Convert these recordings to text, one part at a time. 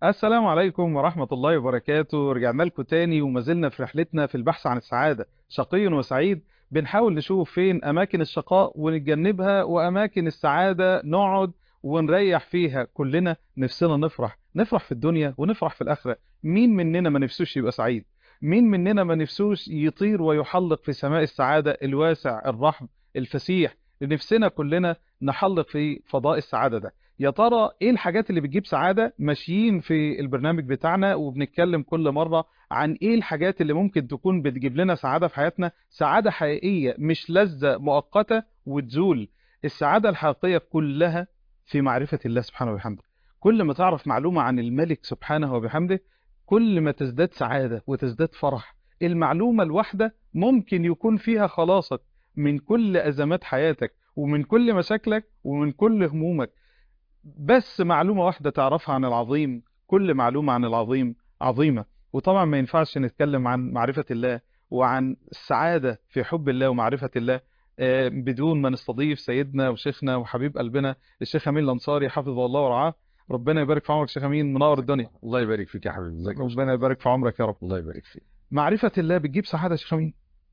السلام عليكم ورحمة الله وبركاته رجعنا لكم تاني وما زلنا في رحلتنا في البحث عن السعادة شقي وسعيد بنحاول نشوف فين أماكن الشقاء ونتجنبها وأماكن السعادة نقعد ونريح فيها كلنا نفسنا نفرح نفرح في الدنيا ونفرح في الآخرة مين مننا ما نفسوش يبقى سعيد مين مننا ما نفسوش يطير ويحلق في سماء السعادة الواسع الرحم الفسيح نفسنا كلنا نحلق في فضاء السعادة ده يا ترى ايه الحاجات اللي بتجيب سعادة ماشيين في البرنامج بتاعنا وبنتكلم كل مرة عن ايه الحاجات اللي ممكن تكون بتجيب لنا سعادة في حياتنا سعادة حقيقية مش لذة مؤقتة وتزول السعادة الحقيقية كلها في معرفة الله سبحانه وبحمده كل ما تعرف معلومة عن الملك سبحانه وبحمده كل ما تزداد سعادة وتزداد فرح المعلومة الواحدة ممكن يكون فيها خلاصك من كل أزمات حياتك ومن كل مشاكلك ومن كل همومك بس معلومة واحدة تعرفها عن العظيم كل معلومة عن العظيم عظيمة وطبعا ما ينفعش نتكلم عن معرفة الله وعن السعادة في حب الله ومعرفة الله آه، بدون ما نستضيف سيدنا وشيخنا وحبيب قلبنا الشيخ أمين الأنصاري حفظه الله ورعاه ربنا يبارك في عمرك شيخ أمين منور الدنيا الله يبارك فيك يا حبيبي ازيك يا أستاذ؟ ربنا يبارك في عمرك يا رب الله يبارك فيك معرفة الله بتجيب سعادة يا شيخ أمين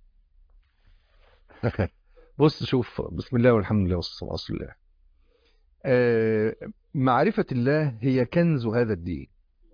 بص شوف بسم الله والحمد لله والصلاة على رسول الله آه، معرفة الله هي كنز هذا الدين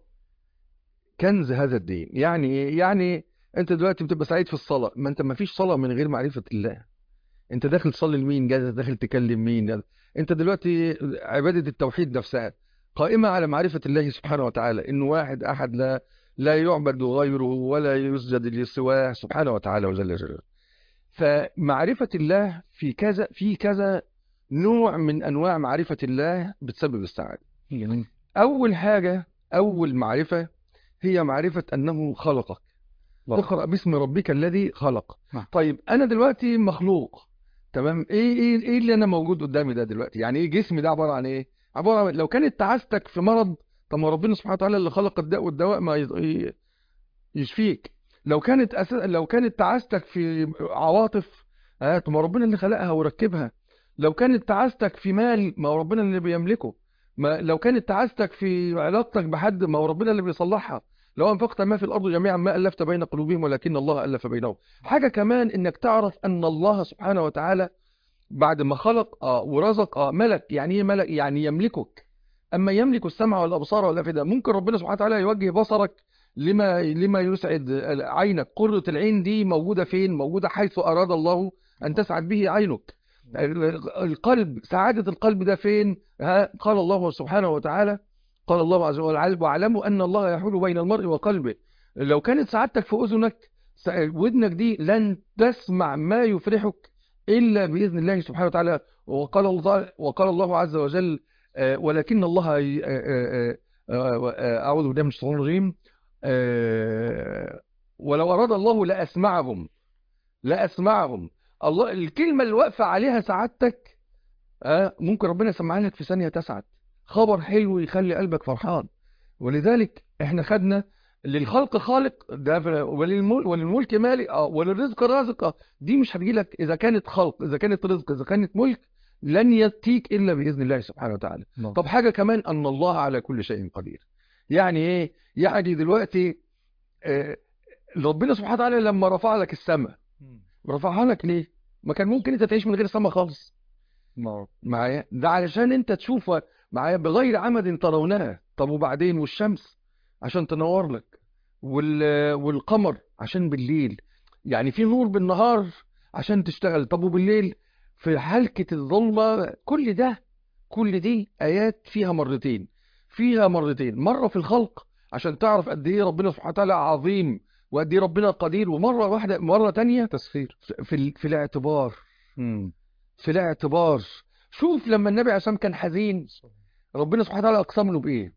كنز هذا الدين يعني إيه؟ يعني انت دلوقتي بتبقى سعيد في الصلاة ما انت ما فيش صلاة من غير معرفة الله انت داخل تصلي لمين جاي داخل تكلم مين انت دلوقتي عبادة التوحيد نفسها قائمة على معرفة الله سبحانه وتعالى انه واحد احد لا لا يعبد غيره ولا يسجد لسواه سبحانه وتعالى وجل جلاله فمعرفة الله في كذا في كذا نوع من انواع معرفة الله بتسبب السعادة جميل اول حاجة اول معرفة هي معرفة انه خلقك الله. تقرأ باسم ربك الذي خلق نعم. طيب انا دلوقتي مخلوق تمام ايه ايه ايه اللي انا موجود قدامي ده دلوقتي يعني ايه جسمي ده عبارة عن ايه عبارة عن لو كانت تعاستك في مرض طب ما ربنا سبحانه وتعالى اللي خلق الداء والدواء ما يز- ي- يشفيك لو كانت أس... لو كانت تعاستك في عواطف اه طب ما ربنا اللي خلقها وركبها لو كانت تعاستك في مال ما هو ربنا اللي بيملكه ما لو كانت تعاستك في علاقتك بحد ما هو ربنا اللي بيصلحها لو انفقت ما في الارض جميعا ما الفت بين قلوبهم ولكن الله الف بينهم حاجه كمان انك تعرف ان الله سبحانه وتعالى بعد ما خلق اه ورزق اه ملك يعني ايه ملك يعني يملكك اما يملك السمع والابصار والافئده ممكن ربنا سبحانه وتعالى يوجه بصرك لما لما يسعد عينك قرة العين دي موجودة فين موجودة حيث أراد الله أن تسعد به عينك القلب سعادة القلب ده فين ها قال الله سبحانه وتعالى قال الله عز وجل واعلموا أن الله يحول بين المرء وقلبه لو كانت سعادتك في أذنك سع- ودنك دي لن تسمع ما يفرحك إلا بإذن الله سبحانه وتعالى وقال الله وقال الله عز وجل آه، ولكن الله ي- آه، آه، آه، آه، أعوذ بالله من الشيطان الرجيم آه، ولو أراد الله لأسمعهم لأسمعهم الله الكلمة اللي واقفة عليها سعادتك آه، ممكن ربنا يسمعها لك في ثانية تسعد خبر حلو يخلي قلبك فرحان ولذلك احنا خدنا للخلق خالق ده في- وللملك وللملك مالك اه وللرزق رازق اه دي مش هتجيلك اذا كانت خلق اذا كانت رزق اذا كانت ملك لن ياتيك الا باذن الله سبحانه وتعالى نعم. طب حاجة كمان أن الله على كل شيء قدير يعني إيه؟ يعني دلوقتي آه، ربنا سبحانه وتعالى لما رفع لك السماء رفعها لك ليه؟ ما كان ممكن أنت تعيش من غير السماء خالص نعم. معايا ده علشان أنت تشوف معايا بغير عمد ترونها طب وبعدين والشمس عشان تنور لك وال... والقمر عشان بالليل يعني في نور بالنهار عشان تشتغل طب وبالليل في حلقة الظلمة كل ده كل دي آيات فيها مرتين فيها مرتين مرة في الخلق عشان تعرف قد ايه ربنا سبحانه وتعالى عظيم وقد ايه ربنا قدير ومرة واحدة مرة تانية تسخير في ال- في الاعتبار مم. في الاعتبار شوف لما النبي عليه الصلاة والسلام كان حزين ربنا سبحانه وتعالى أقسم له بإيه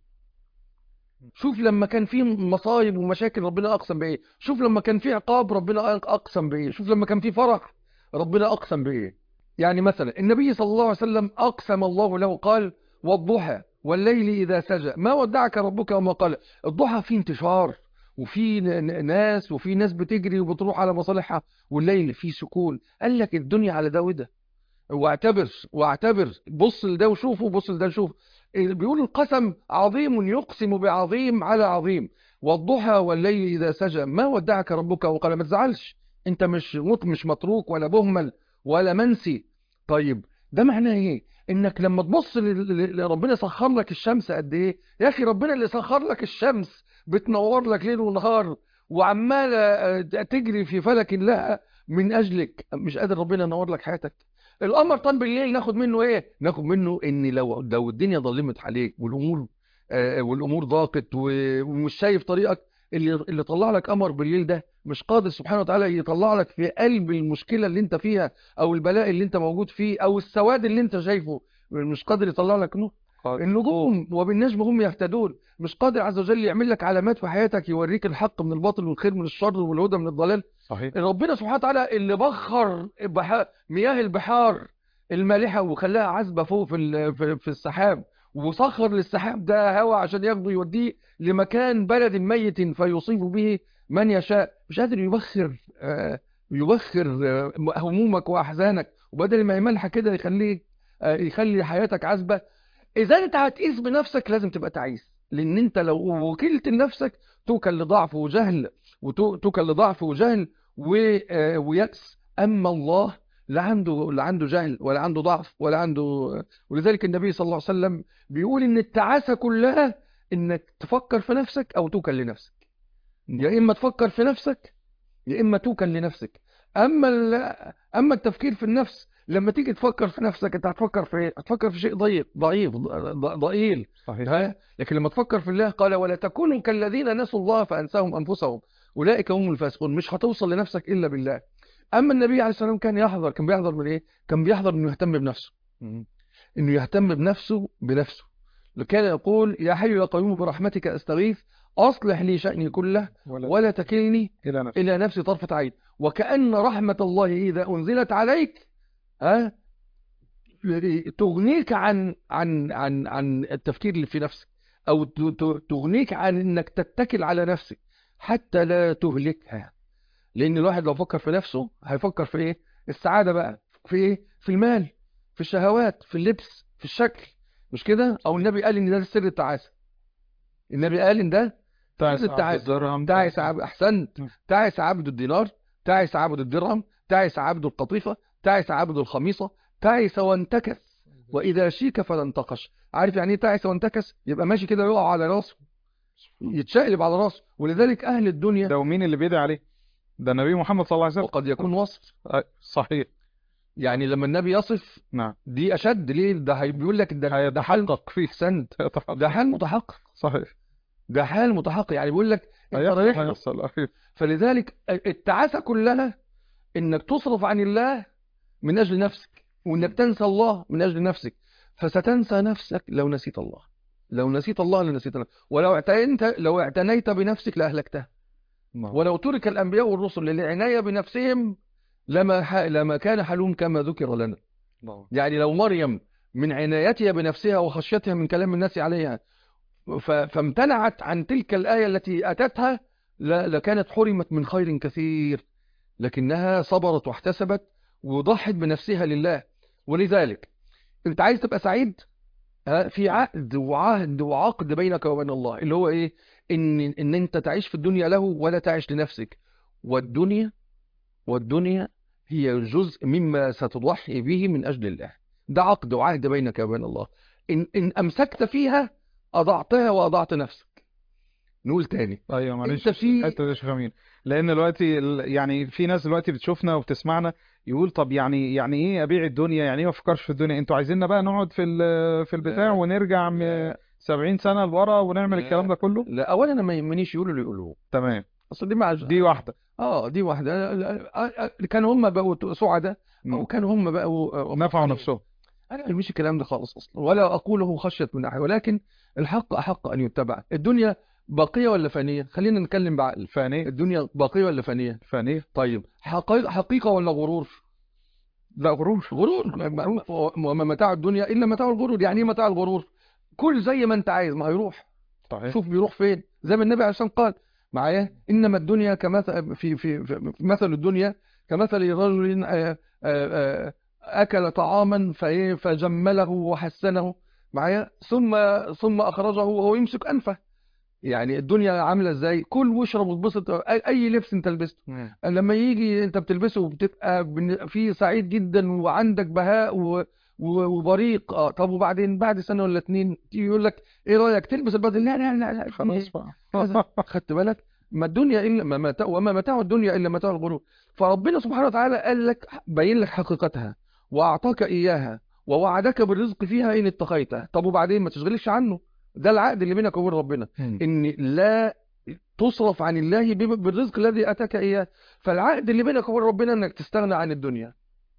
شوف لما كان في مصايب ومشاكل ربنا أقسم بإيه شوف لما كان في عقاب ربنا أقسم بإيه شوف لما كان في فرح ربنا أقسم بإيه يعني مثلا النبي صلى الله عليه وسلم أقسم الله له قال والضحى والليل إذا سجى ما ودعك ربك وما قال الضحى فيه انتشار وفي ن- ن- ناس وفي ناس بتجري وبتروح على مصالحها والليل فيه سكون قال لك الدنيا على ده وده واعتبر واعتبر بص لده وشوف وبص لده وشوف بيقول القسم عظيم يقسم بعظيم على عظيم والضحى والليل إذا سجى ما ودعك ربك وقال ما تزعلش انت مش مط مش متروك ولا مهمل ولا منسي طيب ده معناه ايه انك لما تبص لربنا سخر لك الشمس قد ايه يا اخي ربنا اللي سخر لك الشمس بتنور لك ليل ونهار وعماله تجري في فلك الله من اجلك مش قادر ربنا ينور لك حياتك القمر طب بالليل ناخد منه ايه ناخد منه ان لو لو الدنيا ظلمت عليك والامور آه والامور ضاقت ومش شايف طريقك اللي اللي طلع لك قمر بالليل ده مش قادر سبحانه وتعالى يطلع لك في قلب المشكله اللي انت فيها او البلاء اللي انت موجود فيه او السواد اللي انت شايفه مش قادر يطلع لك نور النجوم وبالنجم هم يهتدون مش قادر عز وجل يعمل لك علامات في حياتك يوريك الحق من الباطل والخير من الشر والهدى من الضلال صحيح ربنا سبحانه وتعالى اللي بخر بحار مياه البحار المالحه وخلاها عذبه فوق في في السحاب وسخر للسحاب ده هواء عشان ياخده يوديه لمكان بلد ميت فيصيب به من يشاء مش قادر يبخر يبخر همومك واحزانك وبدل ما يملح كده يخليك يخلي حياتك عذبه اذا انت هتقيس بنفسك لازم تبقى تعيس لان انت لو وكلت لنفسك توكل لضعف وجهل وتوكل لضعف وجهل ويأس اما الله لا عنده لا عنده جهل ولا عنده ضعف ولا عنده ولذلك النبي صلى الله عليه وسلم بيقول ان التعاسه كلها انك تفكر في نفسك او توكل لنفسك يا اما تفكر في نفسك يا اما توكل لنفسك اما اما التفكير في النفس لما تيجي تفكر في نفسك انت هتفكر في ايه هتفكر في شيء ضيق ضعيف ضئيل صحيح ها لكن لما تفكر في الله قال ولا تكونوا كالذين نسوا الله فانساهم انفسهم اولئك هم الفاسقون مش هتوصل لنفسك الا بالله اما النبي عليه الصلاه والسلام كان يحذر كان بيحذر من ايه كان بيحذر انه يهتم بنفسه انه يهتم بنفسه بنفسه كان يقول يا حي يا قيوم برحمتك استغيث اصلح لي شأني كله ولا, ولا تكلني إلى نفسي الى نفسي طرفة عين وكأن رحمة الله اذا انزلت عليك ها تغنيك عن عن عن عن التفكير اللي في نفسك او تغنيك عن انك تتكل على نفسك حتى لا تهلكها لان الواحد لو فكر في نفسه هيفكر في ايه السعادة بقى في ايه في المال في الشهوات في اللبس في الشكل مش كده او النبي قال ان ده سر التعاسة النبي قال ان ده تعس سر عبد التعاسة الدرهم تعس عبد احسنت م. تعس عبد الدينار تعس عبد الدرهم تعس عبد القطيفة تعس عبد الخميصة تعس وانتكس واذا شيك فلا انتقش عارف يعني ايه تعس وانتكس يبقى ماشي كده يقع على راسه يتشقلب على راسه ولذلك اهل الدنيا ده ومين اللي بيدعي عليه ده النبي محمد صلى الله عليه وسلم وقد يكون وصف آه، صحيح يعني لما النبي يصف نعم دي اشد ليه ده هي- بيقول لك ده ده حال هيتحقق فيه احسنت ده حال متحقق صحيح ده حال متحقق يعني بيقول لك انت هيحصل رايح له. هيحصل أخير. فلذلك التعاسة كلها انك تصرف عن الله من اجل نفسك وانك تنسى الله من اجل نفسك فستنسى نفسك لو نسيت الله لو نسيت الله لنسيت الله ولو اعتنيت لو اعتنيت بنفسك لاهلكتها نعم. ولو ترك الانبياء والرسل للعناية بنفسهم لما ح... لما كان حالهم كما ذكر لنا نعم. يعني لو مريم من عنايتها بنفسها وخشيتها من كلام الناس عليها ف... فامتنعت عن تلك الآية التي أتتها ل... لكانت حرمت من خير كثير لكنها صبرت واحتسبت وضحت بنفسها لله ولذلك انت عايز تبقى سعيد ها، في عقد وعهد وعقد بينك وبين الله اللي هو ايه ان ان انت تعيش في الدنيا له ولا تعيش لنفسك والدنيا والدنيا هي جزء مما ستضحي به من اجل الله ده عقد وعهد بينك وبين الله ان ان امسكت فيها اضعتها واضعت نفسك نقول تاني ايوه معلش انت في- الحته دي يا شيخ امين لان دلوقتي ال- يعني في ناس دلوقتي بتشوفنا وبتسمعنا يقول طب يعني يعني ايه ابيع الدنيا يعني ايه ما افكرش في الدنيا انتوا عايزيننا بقى نقعد في ال- في البتاع لا. ونرجع م- 70 سنه لورا ونعمل لا. الكلام ده كله لا اولا انا ما يهمنيش يقولوا اللي يقولوه تمام اصل دي مع دي واحده اه دي واحده لا- لا- كانوا هم بقوا سعداء م. وكانوا هم بقوا نفعوا نفسهم انا مش الكلام ده خالص اصلا ولا اقوله خشيه من احد ولكن الحق احق ان يتبع الدنيا باقيه ولا فانيه خلينا نتكلم بعقل فانيه الدنيا باقيه ولا فانيه فانيه طيب حقيقه حقيقه ولا غرور لا غرور غرور وما متاع الدنيا الا متاع الغرور يعني ايه متاع الغرور كل زي ما انت عايز ما هيروح صحيح شوف بيروح فين زي ما النبي عليه الصلاه والسلام قال معايا انما الدنيا كمثل في في, في مثل الدنيا كمثل رجل آه، آه، آه، أكل طعاما فإيه فجمله وحسنه معايا ثم ثم أخرجه وهو يمسك أنفه يعني الدنيا عاملة ازاي كل واشرب واتبسط أي أي لبس أنت لبسته مم. لما يجي أنت بتلبسه وبتبقى بن- فيه سعيد جدا وعندك بهاء و... و- وبريق اه طب وبعدين بعد سنة ولا اتنين تيجي يقول لك ايه رأيك تلبس البدل لا لا لا, لا خلاص بقى كذا. خدت بالك ما الدنيا الا ما متاع وما متاع الدنيا الا متاع الغرور فربنا سبحانه وتعالى قال لك بين لك حقيقتها واعطاك اياها ووعدك بالرزق فيها ان اتقيته طب وبعدين ما تشغلش عنه ده العقد اللي بينك وبين ربنا مم. ان لا تصرف عن الله بم- بالرزق الذي اتاك اياه فالعقد اللي بينك وبين ربنا انك تستغنى عن الدنيا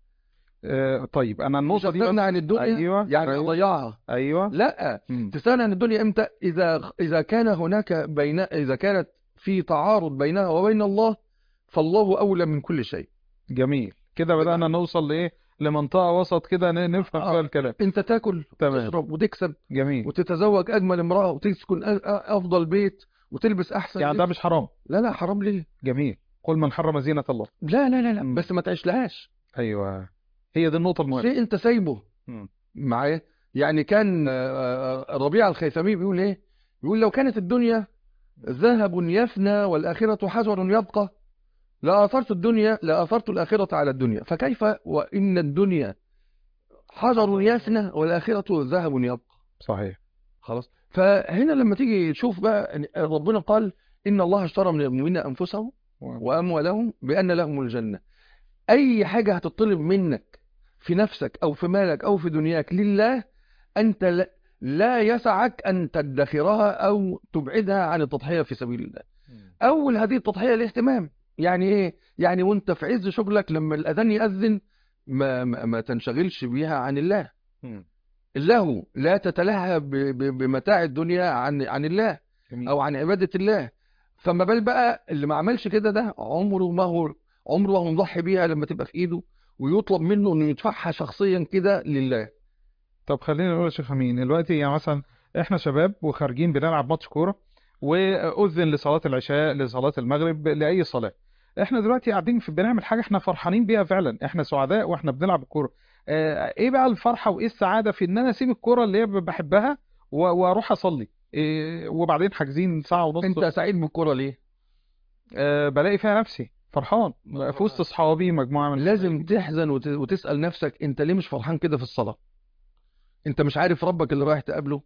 آه، طيب انا مش النقطة دي تستغنى بس عن الدنيا ايوه يعني ايوه تضيعها ايوه لا مم. تستغنى عن الدنيا امتى اذا اذا كان هناك بين اذا كانت في تعارض بينها وبين الله فالله اولى من كل شيء جميل كده بدأنا نوصل لايه لمنطقة وسط كده ن- نفهم آه. فيها الكلام انت تاكل تمام. وتشرب وتكسب جميل وتتزوج اجمل امراه وتسكن أ- أ- افضل بيت وتلبس احسن يعني ده لبس. مش حرام لا لا حرام ليه جميل قل من حرم زينة الله لا لا لا لا مم. بس ما تعيش لهاش ايوه هي دي النقطة المهمة شيء انت سايبه مم. معايا يعني كان آه، آه، ربيع الخيثمي بيقول ايه بيقول لو كانت الدنيا ذهب يفنى والآخرة حجر يبقى لآثرت الدنيا لآثرت الآخرة على الدنيا فكيف وإن الدنيا حجر يفنى والآخرة ذهب يبقى صحيح خلاص فهنا لما تيجي تشوف بقى إن ربنا قال إن الله اشترى من المؤمنين أنفسهم وأموالهم بأن لهم الجنة أي حاجة هتطلب منك في نفسك أو في مالك أو في دنياك لله أنت لا- لا يسعك أن تدخرها أو تبعدها عن التضحية في سبيل الله أول هذه التضحية الاهتمام يعني إيه؟ يعني وأنت في عز شغلك لما الأذان يأذن ما, ما, ما تنشغلش بيها عن الله مم. اللهو لا تتلهى ب- ب- بمتاع الدنيا عن عن الله جميل او عن عبادة الله فما بال بقى اللي ما عملش كده ده عمره ما هو عمره ما هو مضحي بيها لما تبقى في ايده ويطلب منه انه يدفعها شخصيا كده لله طب خلينا نقول يا شيخ امين دلوقتي يعني مثلا احنا شباب وخارجين بنلعب ماتش كوره واذن لصلاه العشاء لصلاه المغرب لاي صلاه احنا دلوقتي قاعدين في بنعمل حاجه احنا فرحانين بيها فعلا احنا سعداء واحنا بنلعب الكوره اه ايه بقى الفرحه وايه السعاده في ان انا اسيب الكوره اللي هي بحبها و- واروح اصلي إيه وبعدين حاجزين ساعه ونص انت سعيد بالكرة ليه اه بلاقي فيها نفسي فرحان في وسط اصحابي مجموعه من لازم تحزن وت- وتسأل نفسك انت ليه مش فرحان كده في الصلاة انت مش عارف ربك اللي رايح تقابله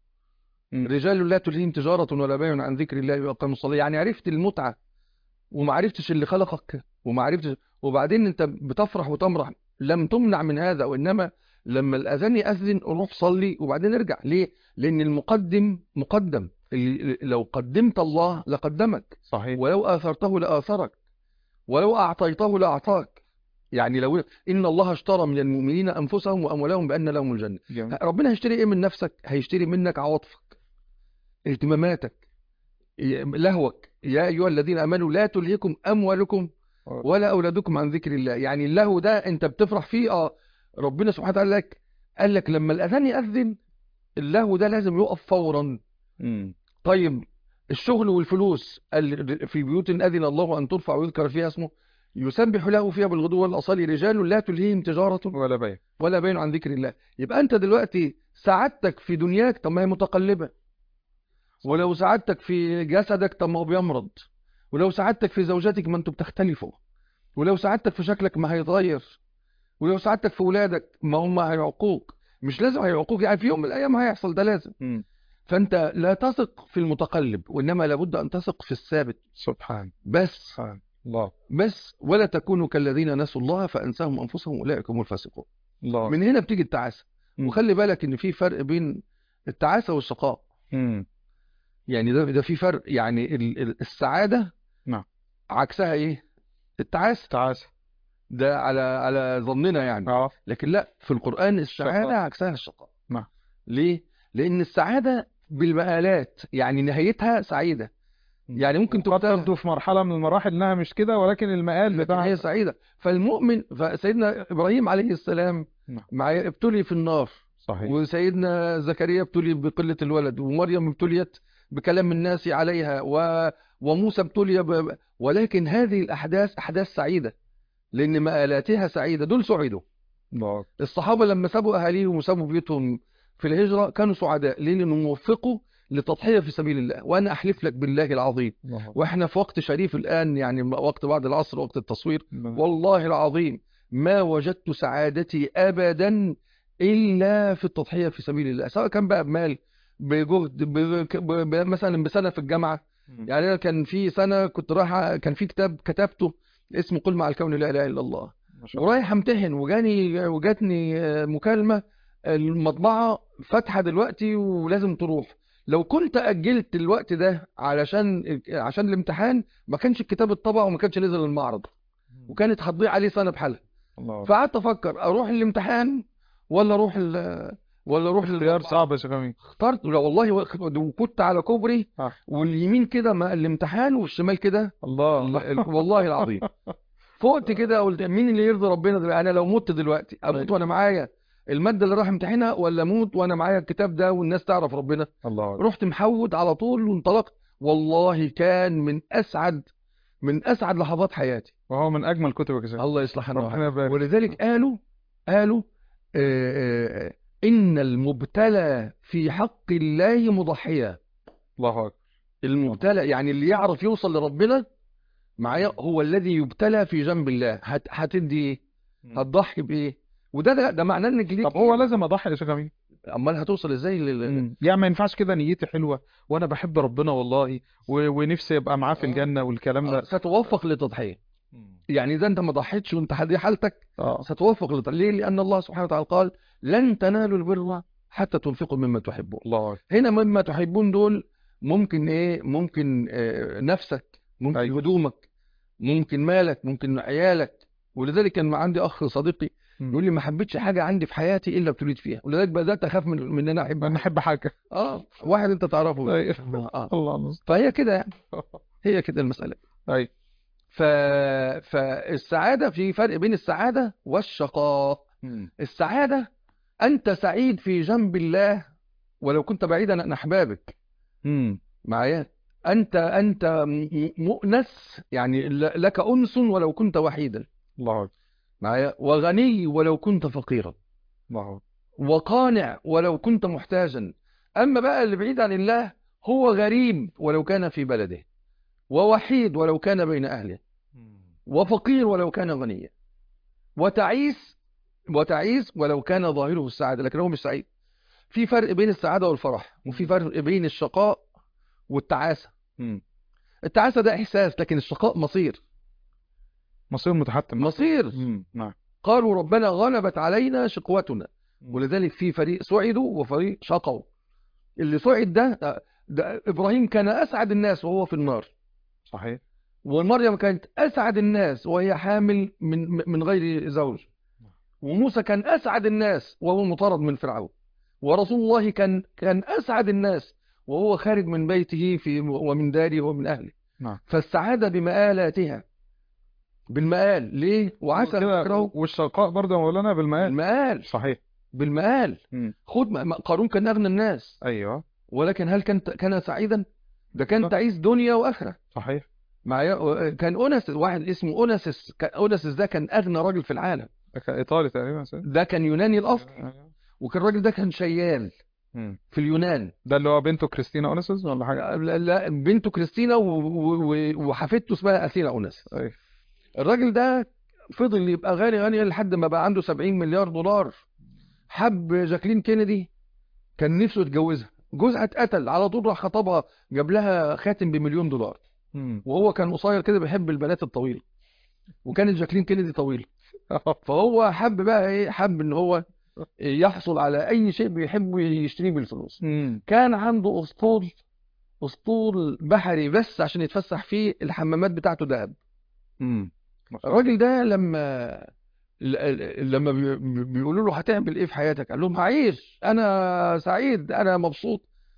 مم. رجال لا تلهيهم تجارة ولا بيع عن ذكر الله وإقام الصلاة يعني عرفت المتعة وما عرفتش اللي خلقك وما عرفتش وبعدين انت بتفرح وتمرح لم تمنع من هذا وإنما لما الأذان يأذن روح صلي وبعدين ارجع ليه؟ لأن المقدم مقدم اللي- لو قدمت الله لقدمك صحيح ولو آثرته لآثرك ولو أعطيته لأعطاك يعني لو إن الله اشترى من المؤمنين أنفسهم وأموالهم بأن لهم الجنة جميل ربنا هيشتري ايه من نفسك هيشتري منك عواطفك اهتماماتك ي- لهوك يا ايها الذين امنوا لا تلهكم اموالكم ولا اولادكم عن ذكر الله يعني اللهو ده انت بتفرح فيه اه ربنا سبحانه وتعالى قال لك قال لك لما الاذان ياذن اللهو ده لازم يقف فورا مم. طيب الشغل والفلوس ال- في بيوت اذن الله ان ترفع ويذكر فيها اسمه يسبح له فيها بالغدو والاصال رجال لا تلهيهم تجاره ولا بيع ولا بين عن ذكر الله يبقى انت دلوقتي سعادتك في دنياك طب ما هي متقلبة ولو سعادتك في جسدك طب ما هو بيمرض ولو سعادتك في زوجتك ما انتوا بتختلفوا ولو سعادتك في شكلك ما هيتغير ولو سعادتك في ولادك ما هم هيعقوك مش لازم هيعقوك يعني في يوم من الايام هيحصل ده لازم مم. فانت لا تثق في المتقلب وانما لابد ان تثق في الثابت سبحان بس سبحان الله بس ولا تكونوا كالذين نسوا الله فانساهم انفسهم اولئك هم الفاسقون الله من هنا بتيجي التعاسة مم. وخلي بالك ان في فرق بين التعاسة والشقاء مم. يعني ده ده في فرق يعني ال- ال- السعادة نعم. عكسها ايه التعاسة تعاسة ده على على ظننا يعني اه لكن لا في القرآن السعادة الشقاء. عكسها الشقاء نعم. ليه لان السعادة بالمآلات يعني نهايتها سعيدة يعني ممكن قد تبتلى تبدو في مرحلة من المراحل انها مش كده ولكن المقال لكن بتاعها هي سعيدة فالمؤمن فسيدنا إبراهيم عليه السلام نعم. مع ابتلي في النار صحيح وسيدنا زكريا ابتلي بقلة الولد ومريم ابتليت بكلام الناس عليها و... وموسى ابتلي ب... ولكن هذه الأحداث أحداث سعيدة لأن مآلاتها سعيدة دول سعدوا الله أكبر. الصحابة لما سابوا أهاليهم وسابوا بيوتهم في الهجرة كانوا سعداء ليه لأنهم وفقوا للتضحية في سبيل الله وأنا أحلف لك بالله العظيم الله أكبر. وإحنا في وقت شريف الآن يعني وقت بعد العصر وقت التصوير الله. والله العظيم ما وجدت سعادتي أبدا إلا في التضحية في سبيل الله سواء كان بقى بمال بجهد ب- ب- ب- مثلا بسنة في الجامعة يعني أنا كان في سنة كنت رايح كان في كتاب كتبته اسمه قل مع الكون لا إله إلا الله ما شاء الله. ورايح امتحن وجاني وجاتني آه، مكالمة المطبعة فاتحة دلوقتي ولازم تروح لو كنت أجلت الوقت ده علشان عشان الامتحان ما كانش الكتاب اتطبع وما كانش نزل المعرض وكانت هتضيع عليه سنة بحالها الله أكبر. فقعدت أفكر أروح الامتحان ولا أروح ال ولا أروح اختيار للمطبعة. صعب يا شيخ أمين اخترت لا والله وكنت على كوبري آه. واليمين كده ما- الامتحان والشمال كده الله الله ال- والله العظيم فقت كده قلت مين اللي يرضي ربنا دلوقتي انا لو مت دلوقتي اموت طيب. وانا معايا الماده اللي راح امتحنها ولا اموت وانا معايا الكتاب ده والناس تعرف ربنا الله أكبر. رحت محود على طول وانطلقت والله كان من اسعد من اسعد لحظات حياتي وهو من أجمل كتبك يا شيخ الله يصلح لنا ربنا يبارك ولذلك قالوا قالوا آه، آه، ان المبتلى في حق الله مضحيا الله أكبر المبتلى يعني اللي يعرف يوصل لربنا معايا هو الذي يبتلى في جنب الله هت هتدي ايه هتضحي بايه وده ده, ده معناه انك ليك طب هو لازم أضحي يا شيخ أمين امال هتوصل ازاي لل... مم. يعني ما ينفعش كده نيتي حلوة وأنا بحب ربنا والله و... ونفسي أبقى معاه في آه. الجنة والكلام ده ستوفق للتضحيه يعني اذا انت ما ضحيتش وانت دي حالتك اه ستوفق للتضحيه ليه لان الله سبحانه وتعالى قال لن تنالوا البر حتى تنفقوا مما تحبون الله أكبر. هنا مما تحبون دول ممكن ايه ممكن آه، نفسك ممكن أيوة. هدومك ممكن مالك ممكن عيالك ولذلك كان عندي اخ صديقي مم. يقول لي ما حبيتش حاجه عندي في حياتي الا ابتليت فيها ولذلك بدات اخاف من من ان انا احب أنا أحب حاجة اه واحد انت تعرفه أيوة. اه الله المستعان فهي كده يعني هي كده المساله أيوة ف... فالسعاده في فرق بين السعاده والشقاء مم. السعاده انت سعيد في جنب الله ولو كنت بعيدا عن احبابك مم. معايا انت انت م- مؤنس يعني ل- لك انس ولو كنت وحيدا الله أكبر. معايا وغني ولو كنت فقيرا الله أكبر. وقانع ولو كنت محتاجا اما بقى اللي بعيد عن الله هو غريب ولو كان في بلده ووحيد ولو كان بين اهله وفقير ولو كان غنيا وتعيس وتعيس ولو كان ظاهره السعاده لكن هو مش سعيد في فرق بين السعاده والفرح وفي فرق بين الشقاء والتعاسه مم. التعاسه ده احساس لكن الشقاء مصير مصير متحتم مصير مم. نعم قالوا ربنا غلبت علينا شقوتنا ولذلك في فريق سعدوا وفريق شقوا اللي سعد ده, ده ابراهيم كان اسعد الناس وهو في النار صحيح ومريم كانت اسعد الناس وهي حامل من من غير زوج وموسى كان اسعد الناس وهو مطارد من فرعون ورسول الله كان كان اسعد الناس وهو خارج من بيته في ومن داره ومن اهله نعم فالسعاده بمآلاتها بالمآل ليه وعسى كده فكره والشقاء برضه يا مولانا بالمآل المآل صحيح بالمآل مم. خد ما- ما- قارون كان اغنى الناس ايوه ولكن هل كان كان سعيدا ده كان صح. تعيس دنيا واخره صحيح معايا كان اونس واحد اسمه اونسس كان- اونسس ده كان اغنى راجل في العالم ده كان ايطالي تقريبا يا سيدي. ده كان يوناني الاصل أيوة. وكان الراجل ده كان شيال مم. في اليونان ده اللي هو بنته كريستينا اونيسوس ولا حاجه لا لا، بنته كريستينا و- و- و- وحفيدته اسمها اثينا اونسس ايوه الراجل ده فضل يبقى غني غني لحد ما بقى عنده 70 مليار دولار حب جاكلين كينيدي كان نفسه يتجوزها جوزها اتقتل على طول راح خطبها جاب لها خاتم بمليون دولار مم. وهو كان قصير كده بيحب البنات الطويله وكانت جاكلين كينيدي طويله فهو حب بقى ايه حب ان هو يحصل على اي شيء بيحبه يشتريه بالفلوس مم. كان عنده اسطول اسطول بحري بس عشان يتفسح فيه الحمامات بتاعته دهب مم. ما شاء الله. الراجل ده لما ل- ل- لما بي- بيقولوا له هتعمل ايه في حياتك قال لهم هعيش انا سعيد انا مبسوط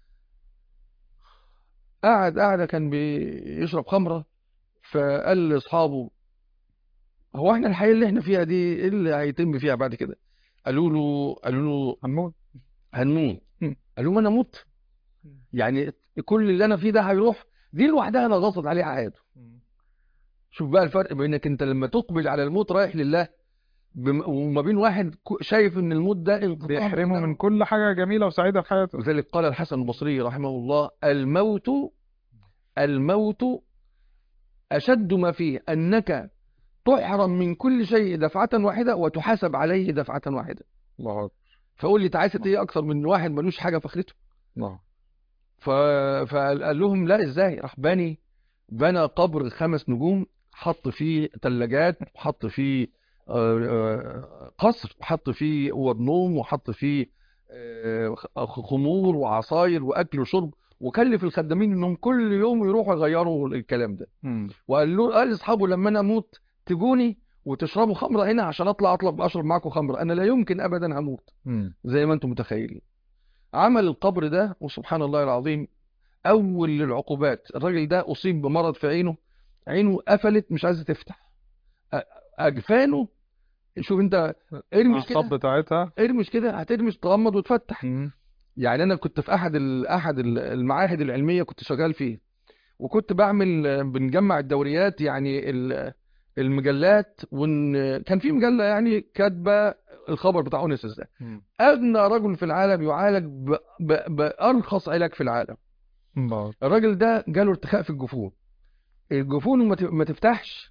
قعد قعده كان بيشرب خمره فقال لاصحابه هو احنا الحياه اللي احنا فيها دي ايه اللي هيتم فيها بعد كده قالوا له قالوا له هنموت هنموت مم. قال لهم انا اموت يعني كل اللي انا فيه ده هيروح دي لوحدها انا غصب عليها حياته شوف بقى الفرق بينك انت لما تقبل على الموت رايح لله بم- وما بين واحد ك- شايف ان الموت ده انقطاع بيحرمه قدامه. من كل حاجة جميلة وسعيدة في حياته لذلك قال الحسن البصري رحمه الله الموت الموت أشد ما فيه أنك تحرم من كل شيء دفعة واحدة وتحاسب عليه دفعة واحدة الله أكبر فقول لي تعاسة ايه أكثر من واحد ملوش حاجة في آخرته الله ف... فقال لهم لا ازاي راح بني بنى قبر خمس نجوم حط فيه ثلاجات وحط فيه آه، آه، قصر وحط فيه اوض نوم وحط فيه آه، خ- خمور وعصاير واكل وشرب وكلف الخدامين انهم كل يوم يروحوا يغيروا الكلام ده مم. وقال له قال لاصحابه لما انا اموت تجوني وتشربوا خمره هنا عشان اطلع اطلب اشرب معاكم خمره انا لا يمكن ابدا هموت مم. زي ما انتم متخيلين عمل القبر ده وسبحان الله العظيم اول العقوبات الراجل ده اصيب بمرض في عينه عينه قفلت مش عايزه تفتح أ- اجفانه شوف انت ارمش الأعصاب كده بتاعتها ارمش كده هترمش تغمض وتفتح مم. يعني انا كنت في احد ال- احد ال- المعاهد العلميه كنت شغال فيه وكنت بعمل بنجمع الدوريات يعني ال- المجلات وان كان في مجله يعني كاتبه الخبر بتاع اونيسيس ده مم. أغنى رجل في العالم يعالج ب... ب... بأرخص علاج في العالم الله الراجل ده جاله ارتخاء في الجفون الجفون ما, ت... ما تفتحش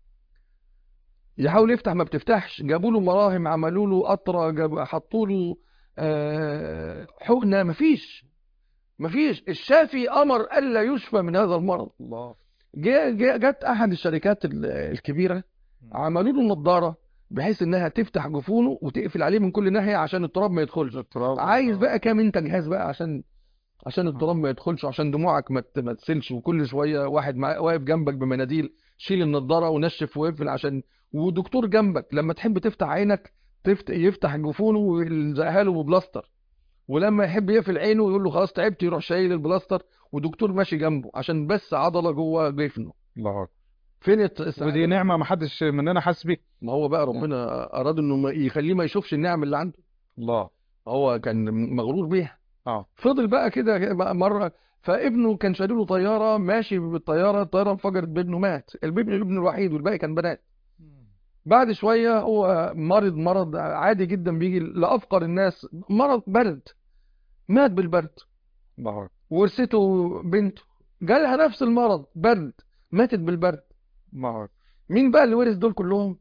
يحاول يفتح ما بتفتحش جابوا له مراهم عملوا له قطرة جاب... حطوا له آه... حقنة مفيش مفيش الشافي أمر ألا يشفى من هذا المرض الله جا... جا... جت أحد الشركات ال- الكبيرة عملوا له نظارة بحيث إنها تفتح جفونه وتقفل عليه من كل ناحية عشان التراب ما يدخلش التراب عايز بقى كام انت جهاز بقى عشان عشان التراب ما يدخلش عشان دموعك ما ت- ما تسيلش وكل شويه واحد معاه واقف جنبك بمناديل شيل النضاره ونشف واقفل عشان ودكتور جنبك لما تحب تفتح عينك تفت... يفتح جفونه ويلزقها له ببلاستر ولما يحب يقفل عينه يقول له خلاص تعبت يروح شايل البلاستر ودكتور ماشي جنبه عشان بس عضله جوه جفنه الله أكبر فين الت- السعادة؟ ودي نعمة ما حدش مننا حاسس بيها ما هو بقى ربنا اراد انه ما- يخليه ما يشوفش النعم اللي عنده الله هو كان مغرور بيها اه فضل بقى كده بقى مره فابنه كان شاري له طياره ماشي بالطياره الطياره انفجرت بابنه مات الابن الابن الوحيد والباقي كان بنات بعد شويه هو مرض مرض عادي جدا بيجي لافقر الناس مرض برد مات بالبرد الله أكبر ورثته بنته جالها نفس المرض برد ماتت بالبرد الله أكبر مين بقى اللي ورث دول كلهم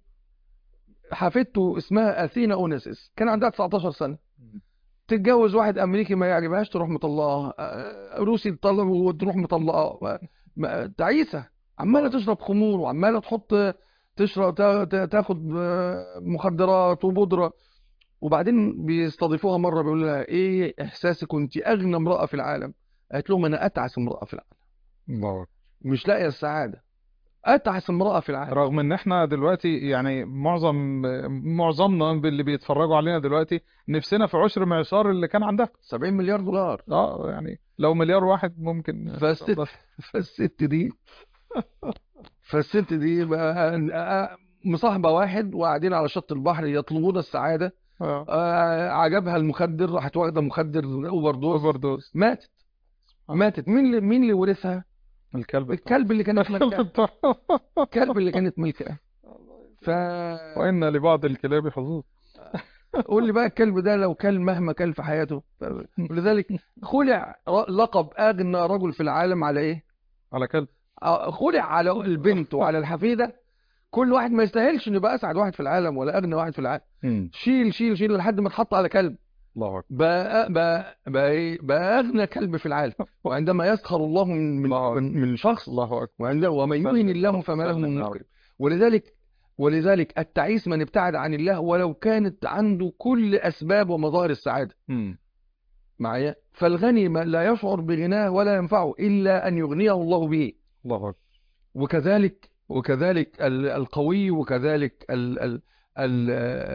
حفيدته اسمها اثينا اونيسيس كان عندها 19 سنه تتجوز واحد امريكي ما يعجبهاش تروح مطلقاه آه، روسي تطلق وتروح مطلقاه ما- ما- تعيسه عماله تشرب خمور وعماله تحط تشرب تا- تا- تاخد آه، مخدرات وبودره وبعدين بيستضيفوها مره بيقول لها ايه احساسك كنت اغنى امراه في العالم قالت لهم انا اتعس امراه في العالم الله أكبر مش لاقيه السعاده اتعس امراه في العالم رغم ان احنا دلوقتي يعني معظم معظمنا اللي بيتفرجوا علينا دلوقتي نفسنا في عشر معشار اللي كان عندها 70 مليار دولار اه يعني لو مليار واحد ممكن فالست بس فالست دي فالست دي بقى مصاحبة واحد وقاعدين على شط البحر يطلبون السعادة اه آه، عجبها المخدر راحت واخدة مخدر اوفر دوز اوفر دوز ماتت ماتت مين اللي مين اللي ورثها الكلب بتاعه. الكلب اللي كانت الكلب ملكها بتاعه. الكلب اللي كانت ملكها ف وان لبعض الكلاب حظوظ قول لي بقى الكلب ده لو كل مهما كل في حياته ف- ولذلك خلع ر- لقب اغنى رجل في العالم على ايه على كلب آه، خلع على البنت وعلى الحفيدة كل واحد ما يستاهلش انه يبقى اسعد واحد في العالم ولا اغنى واحد في العالم شيل شيل شيل لحد ما اتحط على كلب الله اكبر بقى بقى بقى, إيه؟ بقى اغنى كلب في العالم وعندما يسخر الله من من, الله من, من شخص الله اكبر وعند ومن يهن الله فما له من الله. مكرم ولذلك ولذلك التعيس من ابتعد عن الله ولو كانت عنده كل اسباب ومظاهر السعاده مم. معايا فالغني ما لا يشعر بغناه ولا ينفعه الا ان يغنيه الله به الله اكبر وكذلك وكذلك ال- القوي وكذلك ال ال ال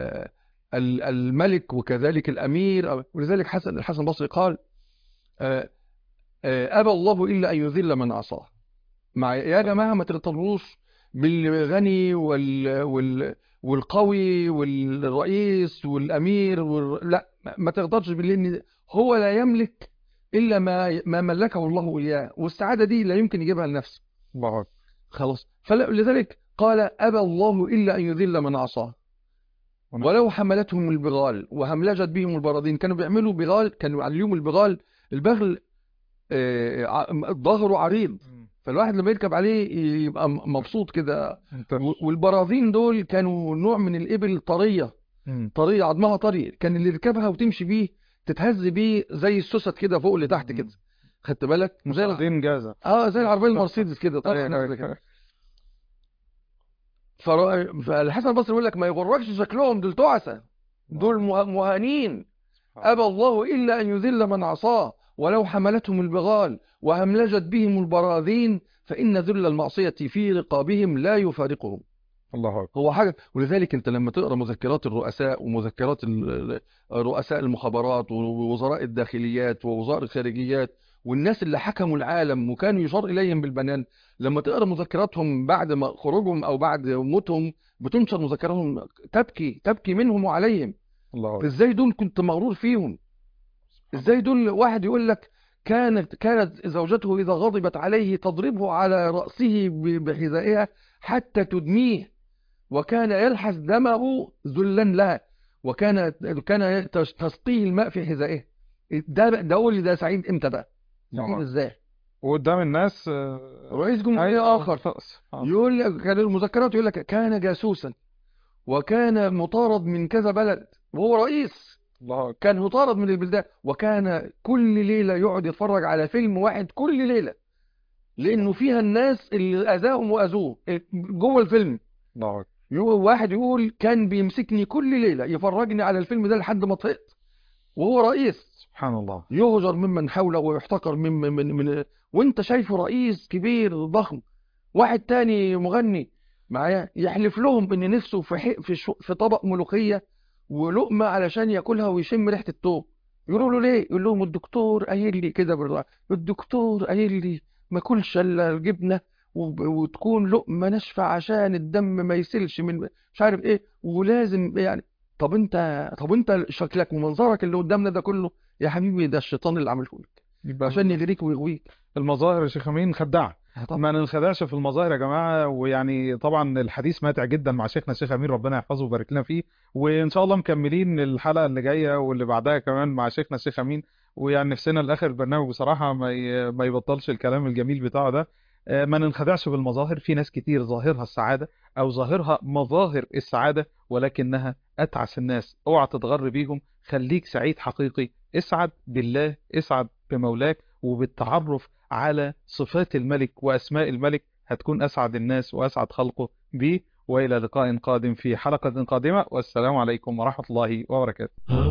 ال الملك وكذلك الأمير ولذلك حسن الحسن البصري قال آه، آه، أبى الله إلا أن يذل من عصاه مع يا جماعة ما ترتبطوش بالغني وال وال والقوي والرئيس والأمير وال... لا ما- ما تغترش بالله إن هو لا يملك إلا ما ما ملكه الله إياه والسعادة دي لا يمكن يجيبها لنفسه الله اكبر خلاص فلذلك قال أبى الله إلا أن يذل من عصاه ونعم. ولو حملتهم البغال وهملجت بهم البراذين كانوا بيعملوا بغال كانوا يعلموا البغال البغل آه، ع- ظهره عريض فالواحد لما يركب عليه يبقى م- مبسوط كده انت و- والبراذين دول كانوا نوع من الإبل طرية مم. طرية عظمها طري كان اللي يركبها وتمشي بيه تتهز بيه زي السوست كده فوق لتحت كده خدت بالك زي الع- دين جازة اه زي العربية المرسيدس كده طريقة نازلة كده فر- فالحسن البصري يقول لك ما يغركش شكلهم دول تعسة دول مه- مهانين أبى الله إلا أن يذل من عصاه ولو حملتهم البغال وهملجت بهم البراذين فإن ذل المعصية في رقابهم لا يفارقهم الله أكبر هو حاجة ولذلك أنت لما تقرأ مذكرات الرؤساء ومذكرات ال- رؤساء المخابرات ووزراء الداخليات ووزراء الخارجيات والناس اللي حكموا العالم وكانوا يشار إليهم بالبنان لما تقرأ مذكراتهم بعد ما خروجهم أو بعد موتهم بتنشر مذكراتهم تبكي تبكي منهم وعليهم الله أكبر ازاي دول كنت مغرور فيهم ازاي دول واحد يقول لك كانت كانت زوجته اذا غضبت عليه تضربه على رأسه ب- بحذائها حتى تدميه وكان يلحس دمه ذلا لها وكان كان تس- تسقيه الماء في حذائه ده ده قول لي ده سعيد امتى بقى سعيد نعم. ازاي وقدام الناس آه، رئيس جمهورية أيوة، اخر خلاص. آه. يقول لك كان المذكرات يقول لك كان جاسوسا وكان مطارد من كذا بلد وهو رئيس الله أكبر كان مطارد من البلدان وكان كل ليلة يقعد يتفرج على فيلم واحد كل ليلة لأنه فيها الناس اللي أذاهم وأذوه جوه الفيلم الله أكبر يقول واحد يقول كان بيمسكني كل ليلة يفرجني على الفيلم ده لحد ما طهقت وهو رئيس سبحان الله يهجر ممن حوله ويحتقر من من من, من وانت شايفه رئيس كبير ضخم واحد تاني مغني معايا يحلف لهم ان نفسه في حق في, شو في طبق ملوخية ولقمة علشان ياكلها ويشم ريحة التوم يقولوا له ليه يقول لهم الدكتور قايل لي كده بالرأي الدكتور قايل لي ما كلش الا الجبنة وب- وتكون لقمة ناشفة عشان الدم ما يسيلش من مش عارف ايه ولازم يعني طب انت طب انت شكلك ومنظرك اللي قدامنا ده كله يا حبيبي ده الشيطان اللي عامله لك يبقى عشان يغريك ويغويك المظاهر يا شيخ أمين خداعة ما ننخدعش في المظاهر يا جماعة ويعني طبعا الحديث ماتع جدا مع شيخنا الشيخ أمين ربنا يحفظه ويبارك لنا فيه وإن شاء الله مكملين الحلقة اللي جاية واللي بعدها كمان مع شيخنا الشيخ أمين ويعني نفسنا لآخر البرنامج بصراحة ما ي- ما يبطلش الكلام الجميل بتاعه ده آه، ما ننخدعش بالمظاهر في ناس كتير ظاهرها السعادة أو ظاهرها مظاهر السعادة ولكنها أتعس الناس اوعى تتغر بيهم خليك سعيد حقيقي اسعد بالله اسعد بمولاك وبالتعرف على صفات الملك وأسماء الملك هتكون أسعد الناس وأسعد خلقه به وإلى لقاء قادم في حلقة قادمة والسلام عليكم ورحمة الله وبركاته